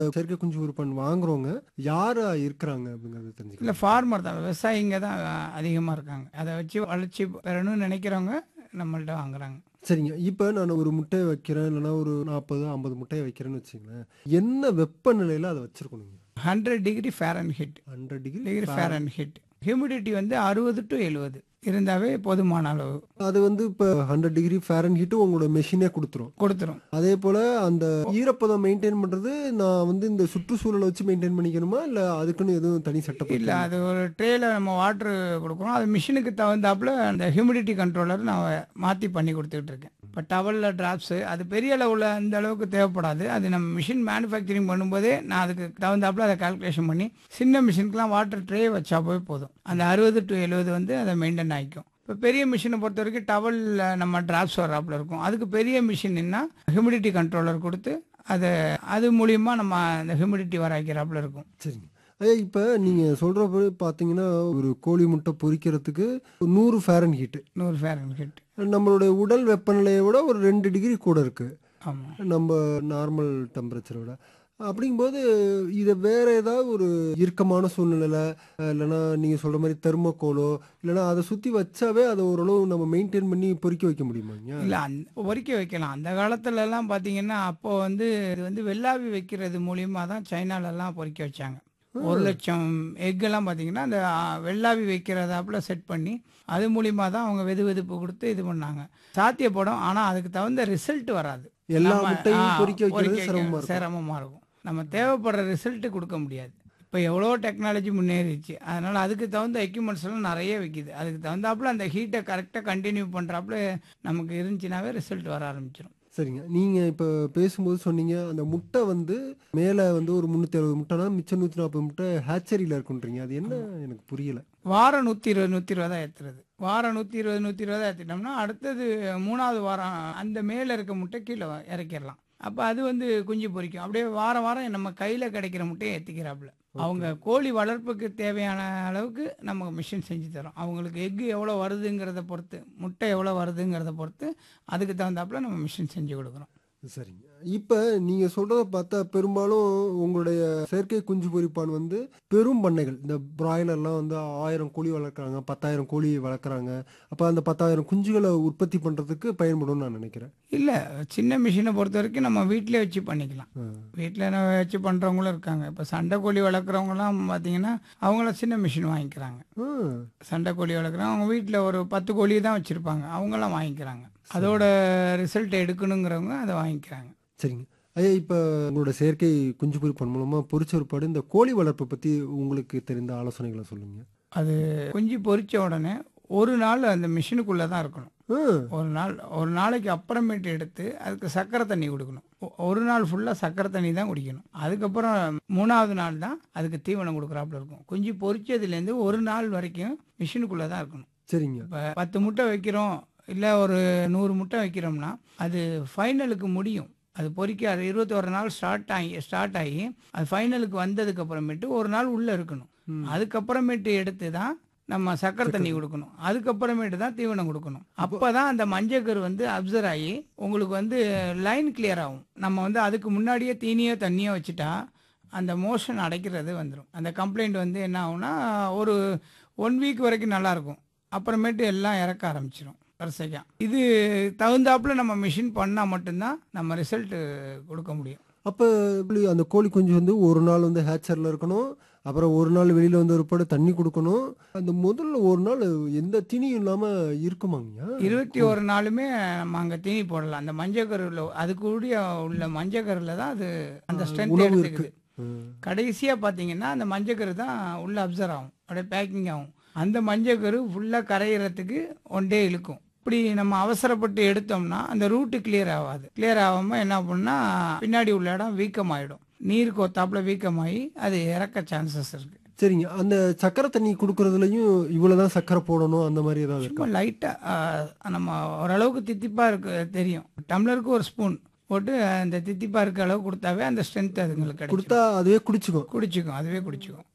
செயற்கை குஞ்சு உருப்பன் வாங்குறவங்க யாரா இருக்கிறாங்க அப்படிங்கறது இல்லை தெரிஞ்சுக்கலாம் ஃபார்மர் தான் விவசாயிங்க தான் அதிகமாக இருக்காங்க அதை வச்சு வளர்ச்சி பெறணும்னு நினைக்கிறவங்க நம்மள்ட்ட வாங்குறாங்க சரிங்க இப்போ நான் ஒரு முட்டையை வைக்கிறேன் இல்லைன்னா ஒரு நாற்பது ஐம்பது முட்டையை வைக்கிறேன்னு வச்சுங்களேன் என்ன வெப்பநிலையில் அதை வச்சிருக்கணுங்க hundred degree Fahrenheit hundred degree degree Fahrenheit humidity வந்து அறுபது டு எழுபது இருந்தாவே போதுமான அளவு அது வந்து இப்போ ஹண்ட்ரட் டிகிரி ஃபேரன் ஹீட்டு உங்களோட மெஷினே கொடுத்துரும் கொடுத்துரும் அதே போல் அந்த ஈரப்பதம் மெயின்டைன் பண்ணுறது நான் வந்து இந்த சுற்றுச்சூழலை வச்சு மெயின்டைன் பண்ணிக்கணுமா இல்லை அதுக்குன்னு எதுவும் தனி சட்டம் இல்லை அது ஒரு ட்ரேல நம்ம வாட்ரு கொடுக்குறோம் அது மிஷினுக்கு தகுந்தாப்புல அந்த ஹியூமிடிட்டி கண்ட்ரோலர் நான் மாற்றி பண்ணி கொடுத்துக்கிட்டு இருக்கேன் இப்போ டவலில் ட்ராப்ஸு அது பெரிய அளவில் அந்த அளவுக்கு தேவைப்படாது அது நம்ம மிஷின் மேனுஃபேக்சரிங் பண்ணும்போதே நான் அதுக்கு தகுந்தாப்புல அதை கால்குலேஷன் பண்ணி சின்ன மிஷினுக்குலாம் வாட்டர் ட்ரே வச்சா போய் போதும் அந்த அறுபது டு எழுபது வந்து அதை மெயின்டைன் ஆகிக்கும் இப்போ பெரிய மிஷினை பொறுத்த வரைக்கும் டவலில் நம்ம டிராப்ஸ் வர்றாப்புல இருக்கும் அதுக்கு பெரிய மிஷின்னா ஹியூமிடிட்டி கண்ட்ரோலர் கொடுத்து அதை அது மூலியமாக நம்ம அந்த ஹியூமிடிட்டி வர வைக்கிறாப்புல இருக்கும் சரிங்க ஐயா இப்போ நீங்கள் சொல்கிறப்ப பார்த்தீங்கன்னா ஒரு கோழி முட்டை பொரிக்கிறதுக்கு நூறு ஃபேரன் ஹீட்டு நூறு ஃபேரன் ஹிட் நம்மளுடைய உடல் வெப்பநிலையை விட ஒரு ரெண்டு டிகிரி கூட இருக்குது ஆமாம் நம்ம நார்மல் டெம்பரேச்சரை விட அப்படிங்கும்போது இதை வேற ஏதாவது ஒரு இறுக்கமான சூழ்நிலையில் இல்லைன்னா நீங்கள் சொல்கிற மாதிரி தெர்மோகோலோ இல்லைன்னா அதை சுற்றி வச்சாவே அதை ஓரளவு நம்ம மெயின்டைன் பண்ணி பொறிக்க வைக்க முடியுமாங்க இல்லை அந்த பொறிக்க வைக்கலாம் அந்த காலத்துலலாம் பார்த்தீங்கன்னா அப்போ வந்து இது வந்து வெள்ளாவி வைக்கிறது மூலியமாக தான் சைனாலெல்லாம் பொறிக்க வச்சாங்க ஒரு லட்சம் எக்கெல்லாம் பார்த்தீங்கன்னா அந்த ஆ, வெள்ளாவி வைக்கிறதாப்புல செட் பண்ணி அது மூலியமாக தான் அவங்க வெது வெதுப்பு கொடுத்து இது பண்ணாங்க சாத்தியப்படும் ஆனால் அதுக்கு தகுந்த ரிசல்ட் வராது எல்லா நம்ம, முட்டையும் ஆ, பொறிக்க வைக்கிறது பொறிக்க சிரமமா இருக்கும். சிரமமாக இருக்கும் நம்ம தேவைப்படுற ரிசல்ட் கொடுக்க முடியாது இப்போ எவ்வளோ டெக்னாலஜி முன்னேறிச்சு அதனால் அதுக்கு தகுந்த எக்யூப்மெண்ட்ஸ் எல்லாம் நிறைய விற்கிது அதுக்கு தகுந்தாப்புல அந்த ஹீட்டை கரெக்டாக கண்டினியூ பண்ணுறாப்புல நமக்கு இருந்துச்சுனாவே ரிசல்ட் வர ஆரம்பிச்சிடும் சரிங்க நீங்கள் இப்போ பேசும்போது சொன்னீங்க அந்த முட்டை வந்து மேலே வந்து ஒரு முந்நூற்றி அறுபது முட்டைனா மிச்சம் நூற்றி நாற்பது முட்டை ஹேச்சரியில் இருக்குன்றீங்க அது என்ன எனக்கு புரியல வாரம் நூற்றி இருபது நூற்றி இருபதா ஏற்றுறது வாரம் நூற்றி இருபது நூற்றி இருபதா ஏற்றிட்டோம்னா அடுத்தது மூணாவது வாரம் அந்த மேலே இருக்க முட்டை கீழே இறக்கிடலாம் அப்போ அது வந்து குஞ்சு பொரிக்கும் அப்படியே வாரம் வாரம் நம்ம கையில் கிடைக்கிற முட்டையை ஏற்றிக்கிறாப்புல அவங்க கோழி வளர்ப்புக்கு தேவையான அளவுக்கு நமக்கு மிஷின் செஞ்சு தரோம் அவங்களுக்கு எக்கு எவ்வளோ வருதுங்கிறத பொறுத்து முட்டை எவ்வளோ வருதுங்கிறத பொறுத்து அதுக்கு தகுந்தாப்புல நம்ம மிஷின் செஞ்சு கொடுக்குறோம் சரிங்க இப்போ நீங்கள் சொல்கிறத பார்த்தா பெரும்பாலும் உங்களுடைய செயற்கை குஞ்சு பொரிப்பான் வந்து பெரும் பண்ணைகள் இந்த பிராய்லர்லாம் வந்து ஆயிரம் கோழி வளர்க்குறாங்க பத்தாயிரம் கோழி வளர்க்குறாங்க அப்போ அந்த பத்தாயிரம் குஞ்சுகளை உற்பத்தி பண்ணுறதுக்கு பயன்படும்னு நான் நினைக்கிறேன் இல்லை சின்ன மிஷினை பொறுத்த வரைக்கும் நம்ம வீட்டிலே வச்சு பண்ணிக்கலாம் ஆ. வீட்டில் வச்சு பண்ணுறவங்களும் இருக்காங்க இப்போ சண்டை கோழி வளர்க்குறவங்கலாம் பார்த்தீங்கன்னா அவங்கள சின்ன மிஷின் வாங்கிக்கிறாங்க ஆ, சண்டை கோழி வளர்க்குறவங்க அவங்க வீட்டில் ஒரு பத்து கோழி தான் வச்சுருப்பாங்க அவங்களாம் வாங்கிக்கிறாங்க அதோட ரிசல்ட் எடுக்கணுங்கிறவங்க அதை வாங்கிக்கிறாங்க சரிங்க ஐயா இப்போ உங்களோட செயற்கை குஞ்சு பொரிப்பான் மூலமாக பொரிச்ச ஒருபாடு இந்த கோழி வளர்ப்பை பற்றி உங்களுக்கு தெரிந்த ஆலோசனைகளை சொல்லுங்க அது குஞ்சு பொரிச்ச உடனே ஒரு நாள் அந்த மிஷினுக்குள்ளே தான் இருக்கணும் ஆ, ஒரு நாள் ஒரு நாளைக்கு அப்புறமேட்டு எடுத்து அதுக்கு சக்கரை தண்ணி கொடுக்கணும் ஒ- ஒரு நாள் ஃபுல்லாக சக்கரை தண்ணி தான் குடிக்கணும் அதுக்கப்புறம் மூணாவது நாள் தான் அதுக்கு தீவனம் கொடுக்குறாப்புல இருக்கும் குஞ்சு பொரிச்சதுலேருந்து ஒரு நாள் வரைக்கும் மிஷினுக்குள்ளே தான் இருக்கணும் சரிங்க இப்போ பத்து முட்டை வைக்கிறோம் இல்லை ஒரு நூறு முட்டை வைக்கிறோம்னா அது ஃபைனலுக்கு முடியும் அது பொறிக்க அது இருபத்தோரு நாள் ஸ்டார்ட் ஆகி ஸ்டார்ட் ஆகி அது ஃபைனலுக்கு வந்ததுக்கு அப்புறமேட்டு ஒரு நாள் உள்ளே இருக்கணும் அதுக்கப்புறமேட்டு எடுத்து தான் நம்ம சக்கரை தண்ணி கொடுக்கணும் அதுக்கப்புறமேட்டு தான் தீவனம் கொடுக்கணும் அப்போ தான் அந்த மஞ்சக்கரு வந்து அப்சர்வ் ஆகி உங்களுக்கு வந்து லைன் கிளியர் ஆகும் நம்ம வந்து அதுக்கு முன்னாடியே தீனியோ தண்ணியோ வச்சுட்டா அந்த மோஷன் அடைக்கிறது வந்துடும் அந்த கம்ப்ளைண்ட் வந்து என்ன ஆகும்னா ஒரு ஒன் வீக் வரைக்கும் நல்லா இருக்கும் அப்புறமேட்டு எல்லாம் இறக்க ஆரம்பிச்சிடும் வரிசையாக இது தகுந்தாப்புல நம்ம மிஷின் பண்ணால் மட்டும்தான் நம்ம ரிசல்ட் கொடுக்க முடியும் அப்போ இப்படி அந்த கோழி குஞ்சு வந்து ஒரு நாள் வந்து ஹேச்சரில் இருக்கணும் அப்புறம் ஒரு நாள் வெளியில் வந்து ஒரு படம் தண்ணி கொடுக்கணும் அந்த முதல்ல ஒரு நாள் எந்த திணியும் இல்லாமல் இருக்குமாங்கய்யா இருபத்தி ஒரு நாளுமே நம்ம அங்கே தீனி போடலாம் அந்த மஞ்சக்கருவில் அது கூடிய உள்ள மஞ்சக்கருவில் தான் அது அந்த ஸ்ட்ரென்த் உணவு எடுத்துக்குது இருக்கு ம். கடைசியாக பார்த்தீங்கன்னா அந்த மஞ்சக்கரு தான் உள்ள அப்சர்வ் ஆகும் அப்படியே பேக்கிங் ஆகும் அந்த மஞ்சக்கரு ஃபுல்லாக கரையிறதுக்கு ஒன் டே இழுக்கும் இப்படி நம்ம அவசரப்பட்டு எடுத்தோம்னா அந்த ரூட்டு கிளியர் ஆகாது கிளியர் ஆகாமல் என்ன பண்ணா பின்னாடி உள்ள இடம் வீக்கமாயிடும் நீர் கோத்தாப்புல வீக்கமாகி அது இறக்க சான்சஸ் இருக்கு சரிங்க அந்த சக்கரை தண்ணி கொடுக்கறதுலயும் இவ்வளவுதான் சக்கரை போடணும் அந்த மாதிரி ஏதாவது இருக்கா சும்மா லைட்டாக நம்ம ஓரளவுக்கு தித்திப்பாக இருக்கு தெரியும் டம்ளருக்கு ஒரு ஸ்பூன் போட்டு அந்த தித்திப்பாக இருக்க அளவு கொடுத்தாவே அந்த ஸ்ட்ரென்த் அதுங்களுக்கு கிடைக்கும் கொடுத்தா அதுவே குடிச்சுக்கும் குடிச்சுக்கும் அதுவே குடிச்சுக்கும்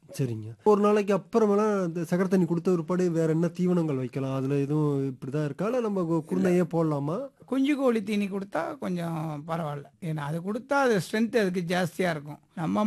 சரிங்க ஒரு நாளைக்கு அப்புறமெல்லாம் இந்த சக்கரை தண்ணி கொடுத்த ஒருபாடு வேற என்ன தீவனங்கள் வைக்கலாம் அதுல எதுவும் இப்படிதான் இருக்கா இல்ல நம்ம கு- குருணையே போடலாமா குஞ்சு கோழி தீனி கொடுத்தா கொஞ்சம் பரவாயில்ல ஏன்னா அது கொடுத்தா அது ஸ்ட்ரென்த் அதுக்கு ஜாஸ்தியாக இருக்கும் நம்ம